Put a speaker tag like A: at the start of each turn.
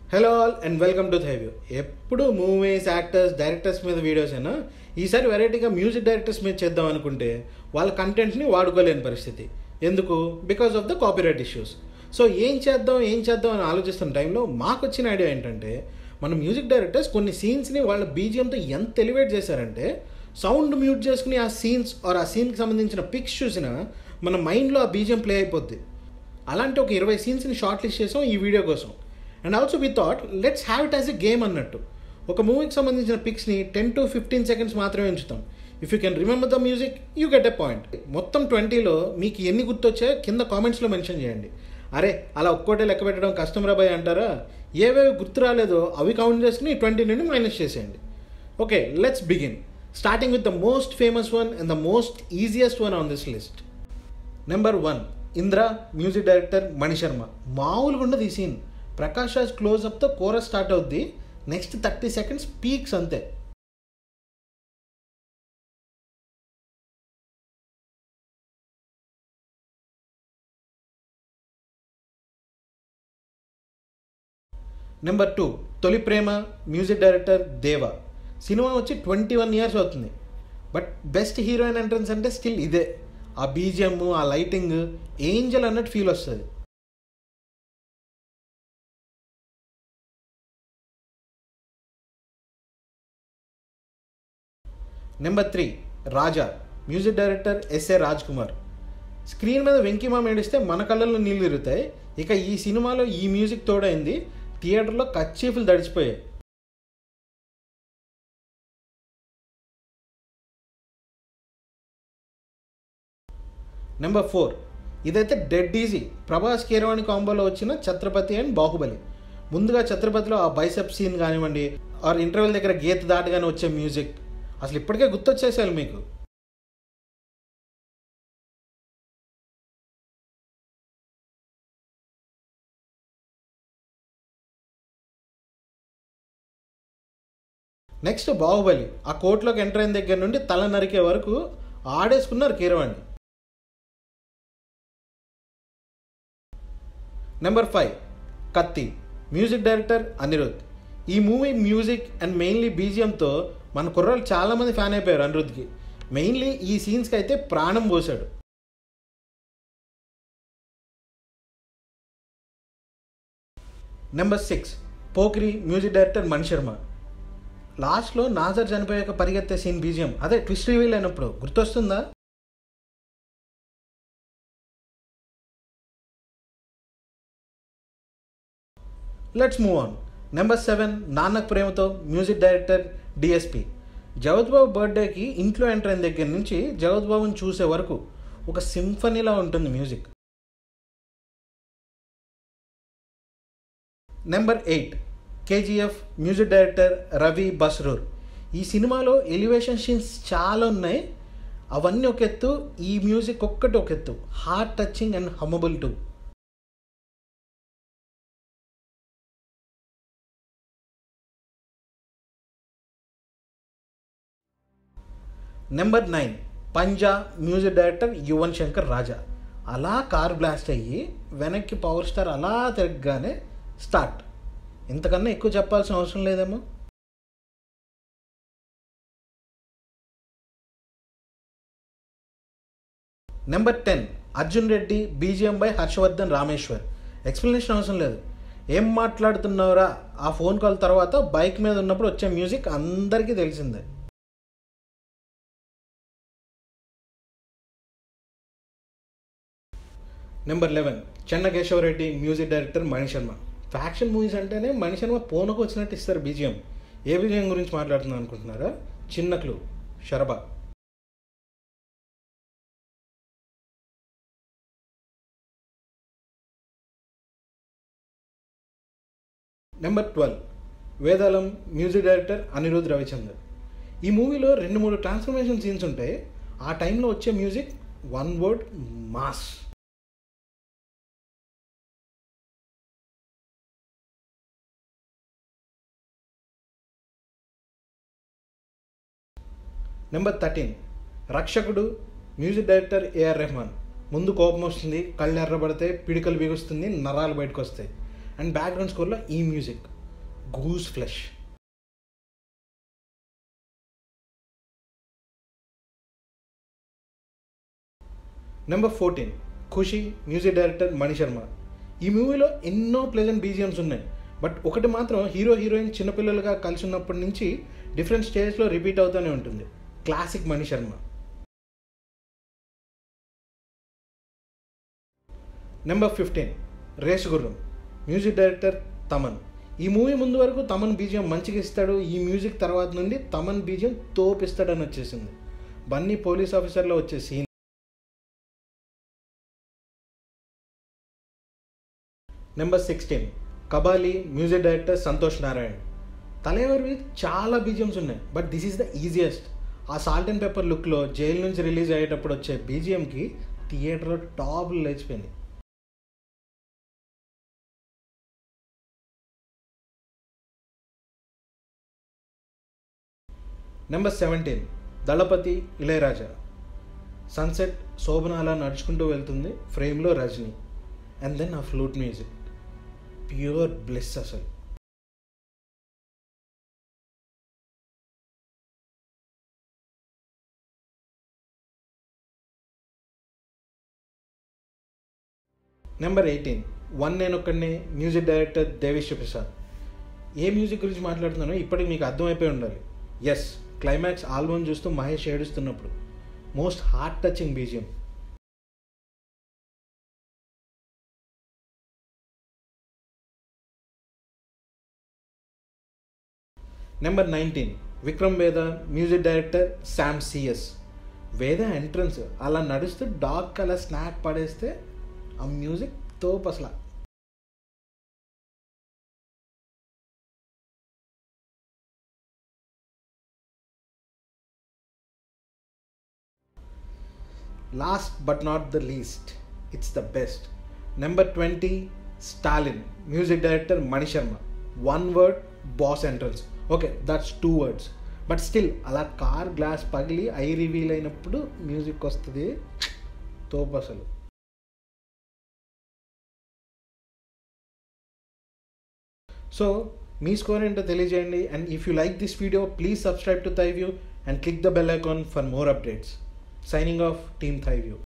A: hello all and welcome to థైవ్యూ ఎప్పుడు movies actors directors మీద వీడియోస్ అయినా ఈసారి వెరైటీగా మ్యూజిక్ డైరెక్టర్స్ మీద చేద్దాం అనుకుంటే వాళ్ళ కంటెంట్ని వాడుకోలేని పరిస్థితి ఎందుకు because of the copyright issues so ఏం చేద్దాం ఏం చేద్దాం అని ఆలోచిస్తున్న టైంలో మాకు వచ్చిన ఐడియా ఏంటంటే మన మ్యూజిక్ డైరెక్టర్స్ కొన్ని సీన్స్ని వాళ్ళ బీజిఎంతో ఎంత ఎలివేట్ చేశారంటే సౌండ్ మ్యూట్ చేసుకుని ఆ సీన్స్ ఆర్ ఆ సీన్కి సంబంధించిన పిక్స్ చూసినా మన మైండ్లో ఆ బీజిఎం ప్లే అయిపోద్ది అలాంటి ఒక ఇరవై సీన్స్ని షార్ట్ లిస్ట్ చేసాం ఈ వీడియో కోసం and also we thought let's have it as a game అన్నట్టు ఒక మూవీకి సంబంధించిన పిక్స్ని టెన్ టు ఫిఫ్టీన్ సెకండ్స్ మాత్రమే ఉంచుతాం if you can remember the music you get a point మొత్తం ట్వంటీలో మీకు ఎన్ని గుర్తొచ్చాయో కింద కామెంట్స్లో మెన్షన్ చేయండి అరే అలా ఒక్కోటే లెక్క పెట్టడం కష్టం రాబాయ్ అంటారా ఏవేవి గుర్తు రాలేదో అవి కౌంట్ చేసుకుని ట్వంటీ నుండి మైనస్ చేసేయండి okay let's begin starting with the most famous one and the most easiest one on this list number one Indra music director Mani Sharma మామూలుగా ఉండదు ఈ సీన్ ప్రకాష్ రాజ్ క్లోజ్అప్తో కోరస్ స్టార్ట్ అవుద్ది నెక్స్ట్ థర్టీ సెకండ్స్ పీక్స్ అంతే number two Toli Prema music director Deva సినిమా వచ్చి twenty one years అవుతుంది but best heroine entrance అంటే స్టిల్ ఇదే ఆ బీజిఎమ్ ఆ లైటింగ్ ఏంజల్ అన్నట్టు ఫీల్ వస్తుంది number three Raja music director S A Raj Kumar screen మీద వెంకిమామ ఏడిస్తే మన కళ్ళల్లో నీళ్ళు తిరుగుతాయి ఇక ఈ సినిమాలో ఈ మ్యూజిక్ తోడైంది థియేటర్లో కచ్చీఫులు తడిచిపోయాయి నెంబర్ ఫోర్ ఇదైతే డెడ్ ఈజీ ప్రభాస్ కీరవాణి కాంబోలో వచ్చిన ఛత్రపతి అండ్ బాహుబలి ముందుగా ఛత్రపతిలో ఆ బైసెప్ సీన్ కానివ్వండి ఆర్ ఇంటర్వెల్ దగ్గర గీత దాటగానే వచ్చే మ్యూజిక్ అసలు ఇప్పటికే గుర్తొచ్చేసారు మీకు నెక్స్ట్ బాహుబలి ఆ కోర్టులోకి ఎంటర్ అయిన దగ్గర నుండి తల నరికే వరకు ఆడేసుకున్నారు Keeravani number five Kaththi music director Anirudh ఈ మూవీ మ్యూజిక్ అండ్ మెయిన్లీ బీజిఎంతో మన కుర్రాళ్ళు చాలామంది ఫ్యాన్ అయిపోయారు అనిరుద్కి మెయిన్లీ ఈ సీన్స్కి అయితే ప్రాణం పోసాడు number six Pokiri music director Mani Sharma లాస్ట్లో నాజర్ చనిపోయాక పరిగెత్తే సీన్ బీజిఎం అదే ట్విస్ట్ రివీల్ అయినప్పుడు గుర్తొస్తుందా let's move on number seven Nannaku Prematho music director DSP జగత్ బాబు బర్త్డేకి ఇంట్లో ఎంటర్ అయిన దగ్గర నుంచి జగత్ బాబుని చూసే వరకు ఒక సింఫనీలా ఉంటుంది music number eight KGF music director Ravi Basrur ఈ సినిమాలో ఎలివేషన్ సీన్స్ చాలా ఉన్నాయి అవన్నీ ఒక ఎత్తు ఈ మ్యూజిక్ ఒక్కటి ఒక ఎత్తు heart touching and humble too number nine Panja music director Yuvan Shankar Raja అలా కార్ బ్లాస్ట్ అయ్యి వెనక్కి పవర్ స్టార్ అలా తిరగగానే స్టార్ట్ ఇంతకన్నా ఎక్కువ చెప్పాల్సిన అవసరం లేదేమో number ten Arjun Reddy BGM by Harshavardhan Rameshwar explanation అవసరం లేదు ఏం మాట్లాడుతున్నావురా ఆ ఫోన్ కాల్ తర్వాత బైక్ మీద ఉన్నప్పుడు వచ్చే మ్యూజిక్ అందరికీ తెలిసిందే number eleven Chennakesava Reddy music director Mani Sharma faction movies అంటేనే మణిశర్మ పోనకు వచ్చినట్టు ఇస్తారు బీజిఎం ఏ బీజిఎం గురించి మాట్లాడుతున్నాను అనుకుంటున్నారా చిన్న క్లూ షరబా number twelve Vedalam music director Anirudh Ravichander ఈ మూవీలో రెండు మూడు ట్రాన్స్ఫర్మేషన్ సీన్స్ ఉంటాయి ఆ టైంలో వచ్చే music one word mass number thirteen Rakshakudu music director AR Rahman ముందు కోపం వస్తుంది కళ్ళు ఎర్రబడితే పిడికలు బిగుస్తుంది నరాలు బయటకు వస్తాయి అండ్ బ్యాక్గ్రౌండ్ స్కోర్లో ఈ music goose flesh number fourteen Kushi music director Mani Sharma ఈ మూవీలో ఎన్నో ప్లెజెంట్ బీజిఎమ్స్ ఉన్నాయి బట్ ఒకటి మాత్రం హీరో హీరోయిన్ చిన్నపిల్లలుగా కలిసి ఉన్నప్పటి నుంచి డిఫరెంట్ స్టేజ్లో రిపీట్ అవుతూనే ఉంటుంది classic Mani Sharma number fifteen Race Gurram music director Thaman ఈ మూవీ ముందు వరకు తమన్ బీజియం మంచిగా ఇస్తాడు ఈ మ్యూజిక్ తర్వాత నుండి తమన్ బీజియం తోపిస్తాడని వచ్చేసింది బన్నీ పోలీస్ ఆఫీసర్లో వచ్చే scene number sixteen Kabali music director Santhosh Narayan తలేవర్వి చాలా బీజిఎమ్స్ ఉన్నాయి but this is the easiest ఆ సాల్ట్ అండ్ పెప్పర్ లుక్లో జైలు నుంచి రిలీజ్ అయ్యేటప్పుడు వచ్చే బీజిఎంకి థియేటర్లో టాప్ లేచిపోయింది number seventeen Thalapathi Ilaiyaraaja sunset Shobana అలా నడుచుకుంటూ వెళ్తుంది ఫ్రేమ్లో రజనీ అండ్ దెన్ ఆ ఫ్లూట్ మ్యూజిక్ ప్యూర్ బ్లెస్ అసలు నెంబర్ ఎయిటీన్ వన్ నేను ఒక్కడిని మ్యూజిక్ డైరెక్టర్ దేవిశ్వ ప్రసాద్ ఏ మ్యూజిక్ గురించి మాట్లాడుతున్నానో ఇప్పటికి మీకు అర్థమైపోయి ఉండాలి ఎస్ క్లైమాక్స్ ఆల్బమ్ చూస్తూ మహేష్ ఏడుస్తున్నప్పుడు most heart touching BGM number nineteen Vikram Vedha music director Sam C S Vedha entrance అలా నడుస్తూ డాగ్ అలా స్నాక్ పడేస్తే ఆ మ్యూజిక్ తోపు అసలు last but not the least it's the best number twenty Stalin music director Mani Sharma one word boss entrance okay that's two words but still అలా car glass పగిలి eye reveal అయినప్పుడు మ్యూజిక్ వస్తుంది తోపు అసలు సో మీ స్కోర్ ఏంటో తెలియజేయండి and if you like this video please subscribe to thy view and click the bell icon for more updates signing off team thy view